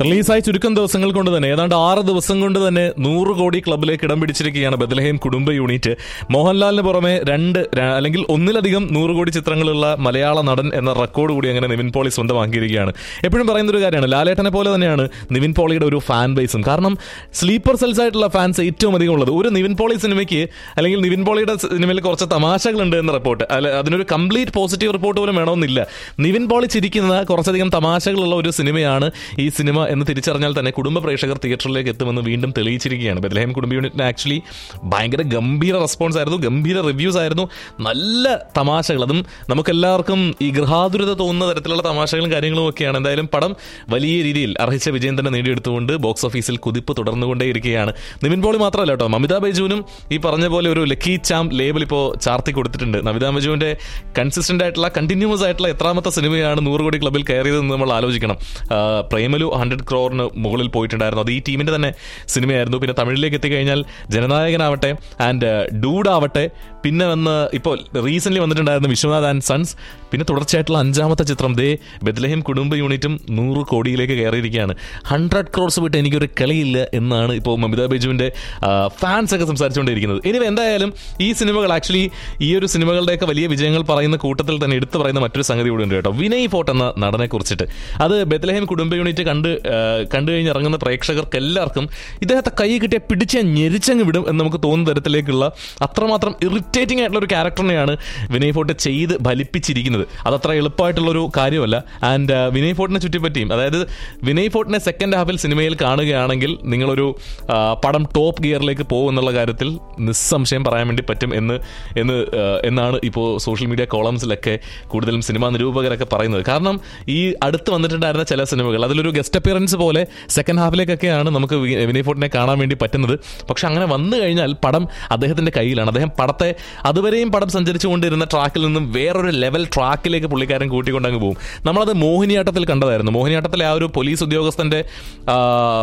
റിലീസായി ചുരുക്കം ദിവസങ്ങൾ കൊണ്ട് തന്നെ ഏതാണ്ട് ആറ് ദിവസം കൊണ്ട് തന്നെ നൂറ് കോടി ക്ലബിലേക്ക് ഇടം പിടിച്ചിരിക്കുകയാണ് ബദലഹേം കുടുംബ യൂണിറ്റ് മോഹൻലാലിന് പുറമെ രണ്ട് ര- അല്ലെങ്കിൽ ഒന്നിലധികം നൂറ് കോടി ചിത്രങ്ങളുള്ള മലയാള നടൻ എന്ന റെക്കോർഡ് കൂടി അങ്ങനെ നിവിൻ പോളി സ്വന്തമാക്കിയിരിക്കുകയാണ് എപ്പോഴും പറയുന്ന ഒരു കാര്യമാണ് ലാലേട്ടനെ പോലെ തന്നെയാണ് നിവിൻ പോളിയുടെ ഒരു ഫാൻ ബേസും കാരണം സ്ലീപ്പർ സെൽസ് ആയിട്ടുള്ള ഫാൻസ് ഏറ്റവും അധികം ഉള്ളത് ഒരു നിവിൻ പോളി സിനിമയ്ക്ക് അല്ലെങ്കിൽ നിവിൻ പോളിയുടെ സിനിമയിൽ കുറച്ച് തമാശകളുണ്ട് എന്ന റിപ്പോർട്ട് അല്ല അതിനൊരു കംപ്ലീറ്റ് പോസിറ്റീവ് റിപ്പോർട്ട് പോലും വേണമെന്നില്ല നിവിൻ പോളി ചിരിക്കുന്ന കുറച്ചധികം തമാശകളുള്ള ഒരു സിനിമയാണ് ഈ സിനിമ എന്ന് തിരിച്ചറിഞ്ഞാൽ തന്നെ കുടുംബ പ്രേക്ഷകർ തിയേറ്ററിലേക്ക് എത്തുമെന്ന് വീണ്ടും തെളിയിച്ചിരിക്കുകയാണ് ബദലഹേം കുടുംബ യൂണിറ്റിന് ആക്ച്വലി ഭയങ്കര ഗംഭീര റെസ്പോൺസ് ആയിരുന്നു ഗംഭീര റിവ്യൂസ് ആയിരുന്നു നല്ല തമാശകൾ അതും നമുക്കെല്ലാവർക്കും ഈ ഗൃഹാതുരത തോന്നുന്ന തരത്തിലുള്ള തമാശകളും കാര്യങ്ങളും ഒക്കെയാണ് എന്തായാലും പടം വലിയ രീതിയിൽ അർഹിച്ച വിജയം തന്നെ നേടിയെടുത്തുകൊണ്ട് ബോക്സ് ഓഫീസിൽ കുതിപ്പ് തുടർന്നുകൊണ്ടേയിരിക്കുകയാണ് നിവിൻ പോളി മാത്രമല്ല കേട്ടോ മമിത ബൈജുവിനും ഈ പറഞ്ഞ പോലെ ഒരു ലക്കി ചാം ലേബൽ ഇപ്പോൾ ചാർത്തി കൊടുത്തിട്ടുണ്ട് നമിത ബൈജുവിന്റെ കൺസിസ്റ്റന്റ് ആയിട്ടുള്ള കണ്ടിന്യൂസ് ആയിട്ടുള്ള എത്രാമത്തെ സിനിമയാണ് നൂറ് കോടി ക്ലബിൽ കയറിയതെന്ന് നമ്മൾ ആലോചിക്കണം ആ, പ്രേമലു ഹൺഡ്രഡ് ക്രോറിന് മുകളിൽ പോയിട്ടുണ്ടായിരുന്നു അത് ഈ ടീമിന്റെ തന്നെ സിനിമയായിരുന്നു പിന്നെ തമിഴിലേക്ക് എത്തിക്കഴിഞ്ഞാൽ ജനനായകനാവട്ടെ ആൻഡ് ഡൂഡ് ആവട്ടെ പിന്നെ വന്ന് ഇപ്പോൾ റീസെന്റ് വന്നിട്ടുണ്ടായിരുന്ന വിശ്വനാഥ് ആൻഡ് സൺസ് പിന്നെ തുടർച്ചയായിട്ടുള്ള അഞ്ചാമത്തെ ചിത്രം ദേ ബെദ്ലഹേം കുടുംബ യൂണിറ്റും നൂറ് കോടിയിലേക്ക് കയറിയിരിക്കുകയാണ് ഹൺഡ്രഡ് ക്രോർസ് വിട്ട് എനിക്കൊരു കളിയില്ല എന്നാണ് ഇപ്പോൾ മമിത ബൈജുവിന്റെ ഫാൻസ് ഒക്കെ സംസാരിച്ചുകൊണ്ടിരിക്കുന്നത് ഇനി എന്തായാലും ഈ സിനിമകൾ ആക്ച്വലി ഈ ഒരു സിനിമകളുടെയൊക്കെ വലിയ വിജയങ്ങൾ പറയുന്ന കൂട്ടത്തിൽ തന്നെ എടുത്തു പറയുന്ന മറ്റൊരു സംഗതി കൂടി ഉണ്ട് കേട്ടോ വിനയ് ഫോർട്ട് എന്ന നടനെ കുറിച്ചിട്ട് അത് ബെത്ലഹേം കുടുംബ യൂണിറ്റ് കണ്ട് ആ, കണ്ടു കഴിഞ്ഞ് ഇറങ്ങുന്ന പ്രേക്ഷകർക്ക് എല്ലാവർക്കും ഇദ്ദേഹത്തെ കൈ കിട്ടിയ പിടിച്ച് ഞെരിച്ചങ്ങ് വിടും എന്ന് നമുക്ക് തോന്നുന്ന തരത്തിലേക്കുള്ള അത്രമാത്രം ഇറിറ്റേറ്റിംഗ് ആയിട്ടുള്ള ഒരു ക്യാരക്ടറിനെയാണ് വിനയ് ഫോർട്ട് ചെയ്ത് ഫലിപ്പിച്ചിരിക്കുന്നത് അതത്ര എളുപ്പമായിട്ടുള്ളൊരു കാര്യമല്ല ആൻഡ് വിനയ് ഫോർട്ടിനെ ചുറ്റിപ്പറ്റിയും അതായത് വിനയ് ഫോർട്ടിനെ സെക്കൻഡ് ഹാഫിൽ സിനിമയിൽ കാണുകയാണെങ്കിൽ നിങ്ങളൊരു ആ, പടം ടോപ്പ് ഗിയറിലേക്ക് പോകും എന്നുള്ള കാര്യത്തിൽ നിസ്സംശയം പറയാൻ വേണ്ടി പറ്റും എന്ന് എന്ന് ആ, എന്നാണ് ഇപ്പോൾ സോഷ്യൽ മീഡിയ കോളംസിലൊക്കെ കൂടുതലും സിനിമാ നിരൂപകരൊക്കെ പറയുന്നത് കാരണം ഈ അടുത്ത് വന്നിട്ടുണ്ടായിരുന്ന ചില സിനിമകൾ അതിലൊരു ഗസ്റ്റ് അപ്പിയറൻസ് പോലെ സെക്കൻഡ് ഹാഫിലേക്കൊക്കെയാണ് നമുക്ക് വി- വിനയ് ഫോർട്ടിനെ കാണാൻ വേണ്ടി പറ്റുന്നത് പക്ഷെ അങ്ങനെ വന്നു കഴിഞ്ഞാൽ പടം അദ്ദേഹത്തിന്റെ കയ്യിലാണ് അദ്ദേഹം പടത്തെ അതുവരെയും പടം സഞ്ചരിച്ചുകൊണ്ടിരുന്ന ട്രാക്കിൽ നിന്നും വേറൊരു ലെവൽ ട്രാക്കിലേക്ക് പുള്ളിക്കാരൻ കൂട്ടിക്കൊണ്ട് അങ്ങ് പോകും നമ്മളത് മോഹിനിയാട്ടത്തിൽ കണ്ടതായിരുന്നു മോഹിനിയാട്ടത്തിലെ ആ ഒരു പോലീസ് ഉദ്യോഗസ്ഥന്റെ ആ,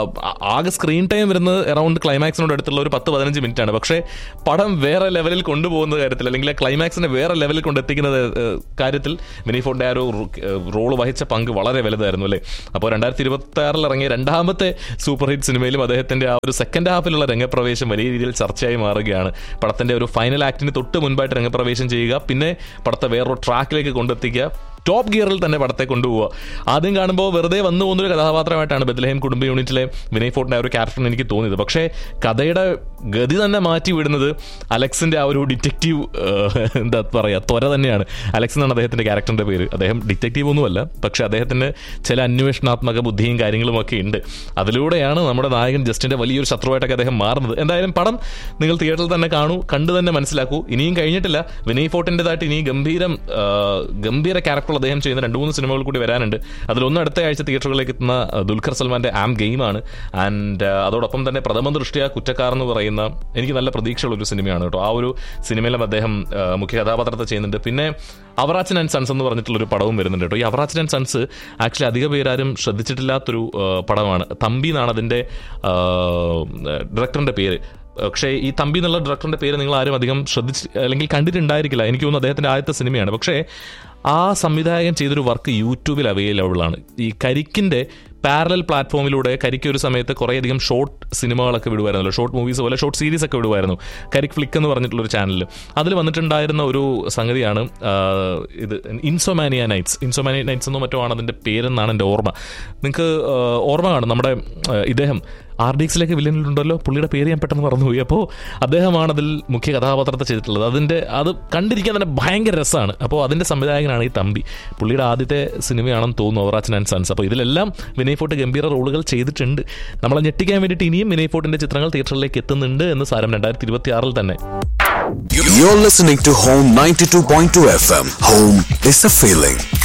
ആകെ സ്ക്രീൻ ടൈം വരുന്നത് അറൌണ്ട് ക്ലൈമാക്സിനോട് അടുത്തുള്ള ഒരു പത്ത് പതിനഞ്ച് മിനിറ്റ് ആണ് പക്ഷേ പടം വേറെ ലെവലിൽ കൊണ്ടുപോകുന്ന കാര്യത്തിൽ അല്ലെങ്കിൽ ആ ക്ലൈമാക്സിനെ വേറെ ലെവലിൽ കൊണ്ടെത്തിക്കുന്ന ഏഹ്, കാര്യത്തിൽ വിനയ് ഫോർട്ടിന്റെ ആ ഒരു റോള് വഹിച്ച പങ്ക് വളരെ വലുതായിരുന്നു അല്ലേ അപ്പോൾ രണ്ടായിരത്തി ഇരുപത്തി ആറിൽ ഇറങ്ങിയ രണ്ടാമത്തെ സൂപ്പർ ഹിറ്റ് സിനിമയിലും അദ്ദേഹത്തിന്റെ ആ ഒരു സെക്കൻഡ് ഹാഫിലുള്ള രംഗപ്രവേശം വലിയ രീതിയിൽ ചർച്ചയായി മാറുകയാണ് പടത്തിന്റെ ഒരു ഫൈനൽ ആക്ടിന് തൊട്ട് മുൻപായിട്ട് രംഗപ്രവേശം ചെയ്യുക പിന്നെ പടത്തെ വേറൊരു ട്രാക്കിലേക്ക് കൊണ്ടെത്തിക്കുക ടോപ്പ് ഗിയറിൽ തന്നെ പടത്തെ കൊണ്ടുപോവുക ആദ്യം കാണുമ്പോൾ വെറുതെ വന്നു പോകുന്നൊരു കഥാപാത്രമായിട്ടാണ് ബദലഹേം കുടുംബ യൂണിറ്റിലെ വിനയ് ഫോർട്ടിന്റെ ആ ഒരു ക്യാരക്ടറിന് എനിക്ക് തോന്നിയത് പക്ഷേ കഥയുടെ ഗതി തന്നെ മാറ്റി വിടുന്നത് അലക്സിന്റെ ആ ഒരു ഡിറ്റക്റ്റീവ് എന്താ പറയുക ത്വര തന്നെയാണ് അലക്സ് എന്നാണ് അദ്ദേഹത്തിന്റെ ക്യാരക്ടറിന്റെ പേര് അദ്ദേഹം ഡിറ്റക്റ്റീവ് ഒന്നുമല്ല പക്ഷേ അദ്ദേഹത്തിന് ചില അന്വേഷണാത്മക ബുദ്ധിയും കാര്യങ്ങളും ഒക്കെ ഉണ്ട് അതിലൂടെയാണ് നമ്മുടെ നായകൻ ജസ്റ്റിന്റെ വലിയൊരു ശത്രുവായിട്ടൊക്കെ അദ്ദേഹം മാറുന്നത് എന്തായാലും പടം നിങ്ങൾ തിയേറ്ററിൽ തന്നെ കാണൂ കണ്ടു തന്നെ മനസ്സിലാക്കൂ ഇനിയും കഴിഞ്ഞിട്ടില്ല വിനയ് ഫോർട്ടിൻ്റെതായിട്ട് ഇനി ഗംഭീരം ആ, ഗംഭീര ക്യാരക്ടർ അദ്ദേഹം ചെയ്യുന്ന രണ്ട് മൂന്ന് സിനിമകൾ കൂടി വരാനുണ്ട് അതിലൊന്ന് അടുത്ത ആഴ്ച തിയേറ്ററുകളിലേക്ക് എത്തുന്ന ആ, ദുൽഖർ സൽമാന്റെ ആം ഗെയിമാണ് ആൻഡ് അതോടൊപ്പം തന്നെ പ്രഥമ ദൃഷ്ടിയ കുറ്റക്കാർ എന്ന് പറയുന്ന എനിക്ക് നല്ല പ്രതീക്ഷയുള്ള ഒരു സിനിമയാണ് കേട്ടോ ആ ഒരു സിനിമയിലും അദ്ദേഹം ആ, മുഖ്യ കഥാപാത്രത്തെ ചെയ്യുന്നുണ്ട് പിന്നെ അവറാച്ചൻ ആൻഡ് സൺസ് എന്ന് പറഞ്ഞിട്ടുള്ളൊരു പടവും വരുന്നുണ്ട് കേട്ടോ ഈ അവറാച്ചൻ ആൻഡ് സൺസ് ആക്ച്വലി അധിക പേരാരും ശ്രദ്ധിച്ചിട്ടില്ലാത്തൊരു ആ, പടമാണ് തമ്പി എന്നാണ് അതിൻ്റെ ഡയറക്ടറിൻ്റെ പേര് പക്ഷേ ഈ തമ്പി എന്നുള്ള ഡയറക്ടറിന്റെ പേര് നിങ്ങൾ ആരും അധികം ശ്രദ്ധിച്ച് അല്ലെങ്കിൽ കണ്ടിട്ടുണ്ടായിരിക്കില്ല എനിക്ക് തോന്നുന്നു അദ്ദേഹത്തിന്റെ ആദ്യത്തെ സിനിമയാണ് പക്ഷേ ആ സംവിധായകൻ ചെയ്തൊരു വർക്ക് യൂട്യൂബിൽ അവൈലബിൾ ആണ് ഈ കരിക്കിന്റെ പാരലൽ പ്ലാറ്റ്ഫോമിലൂടെ കരിക്ക് ഒരു സമയത്ത് കുറേയധികം ഷോർട്ട് സിനിമകളൊക്കെ വിടുമായിരുന്നല്ലോ ഷോർട്ട് മൂവീസ് പോലെ ഷോർട്ട് സീരീസ് ഒക്കെ വിടുമായിരുന്നു കരിക്ക് ഫ്ലിക്ക് എന്ന് പറഞ്ഞിട്ടുള്ള ഒരു ചാനലിൽ അതിൽ വന്നിട്ടുണ്ടായിരുന്ന ഒരു സംഗതിയാണ് ആ, ഇത് ഇൻസോമാനിയ നൈറ്റ്സ് ഇൻസോമാനിയ നൈറ്റ്സ് എന്നോ മറ്റോ ആണ് അതിൻ്റെ പേരെന്നാണ് എൻ്റെ ഓർമ്മ നിങ്ങൾക്ക് ആ, ഓർമ്മ കാണും നമ്മുടെ ആ, ഇദ്ദേഹം ആർ ഡി എക്സിലേക്ക് വില്ലനിലുണ്ടല്ലോ പുള്ളിയുടെ പേര് ഞാൻ പെട്ടെന്ന് മറന്നുപോയി അപ്പോൾ അദ്ദേഹമാണ് അതിൽ മുഖ്യ കഥാപാത്രത്തെ ചെയ്തിട്ടുള്ളത് അതിൻ്റെ അത് കണ്ടിരിക്കാൻ തന്നെ ഭയങ്കര രസമാണ് അപ്പോൾ അതിൻ്റെ സംവിധായകനാണ് ഈ തമ്പി പുള്ളിയുടെ ആദ്യത്തെ സിനിമയാണെന്ന് തോന്നുന്നു ഓവറാച്ചൻ ആൻഡ് സൺസ് അപ്പോൾ ഇതിലെല്ലാം വിനയ് ഫോർട്ട് ഗംഭീര റോളുകൾ ചെയ്തിട്ടുണ്ട് നമ്മളെ ഞെട്ടിക്കാൻ വേണ്ടിയിട്ട് ഇനിയും വിനയ് ഫോർട്ടിൻ്റെ ചിത്രങ്ങൾ തിയേറ്ററിലേക്ക് എത്തുന്നുണ്ട് എന്ന് സാരം രണ്ടായിരത്തി ഇരുപത്തി ആറിൽ തന്നെ You're listening to Home 92.2 FM. Home is a feeling.